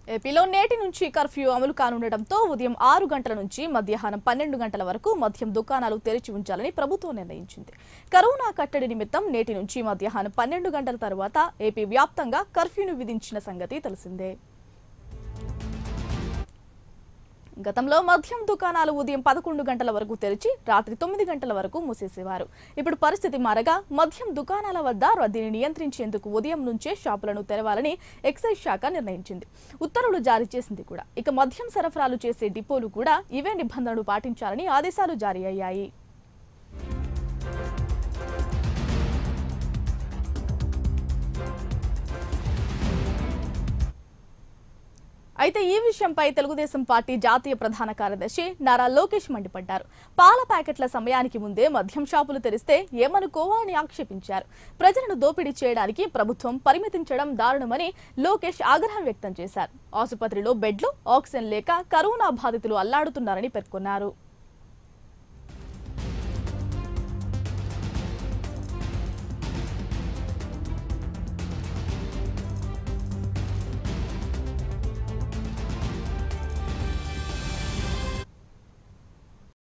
ఏపీలో నేటి నుంచి కర్ఫ్యూ అమలు కానుండటంతో ఉదయం ఆరు గంటల నుంచి మధ్యాహ్నం పన్నెండు గంటల వరకు మద్యం దుకాణాలు తెరిచి ఉంచాలని ప్రభుత్వం నిర్ణయించింది కరోనా కట్టడి నిమిత్తం నేటి నుంచి మధ్యాహ్నం పన్నెండు గంటల తర్వాత ఏపీ వ్యాప్తంగా కర్ఫ్యూను విధించిన సంగతి తెలిసిందే గతంలో మద్యం దుకాణాలు ఉదయం పదకొండు గంటల వరకు తెరిచి రాత్రి తొమ్మిది గంటల వరకు మూసేసేవారు ఇప్పుడు పరిస్థితి మారగా మద్యం దుకాణాల వద్ద రద్దీని నియంత్రించేందుకు ఉదయం నుంచే షాపులను తెరవాలని ఎక్సైజ్ శాఖ నిర్ణయించింది ఉత్తర్వులు జారీ చేసింది కూడా ఇక మద్యం సరఫరాలు చేసే డిపోలు కూడా ఇవే నిబంధనలు పాటించాలని ఆదేశాలు జారీ అయ్యాయి అయితే ఈ విషయంపై తెలుగుదేశం పార్టీ జాతీయ ప్రధాన కార్యదర్శి నారా లోకేష్ మండిపడ్డారు పాల ప్యాకెట్ల సమయానికి ముందే మద్యం షాపులు తెరిస్తే ఏమనుకోవా అని ఆక్షేపించారు ప్రజలను దోపిడీ చేయడానికి ప్రభుత్వం పరిమితించడం దారుణమని లోకేష్ ఆగ్రహం వ్యక్తం చేశారు ఆసుపత్రిలో బెడ్లు ఆక్సిజన్ లేక కరోనా బాధితులు అల్లాడుతున్నారని పేర్కొన్నారు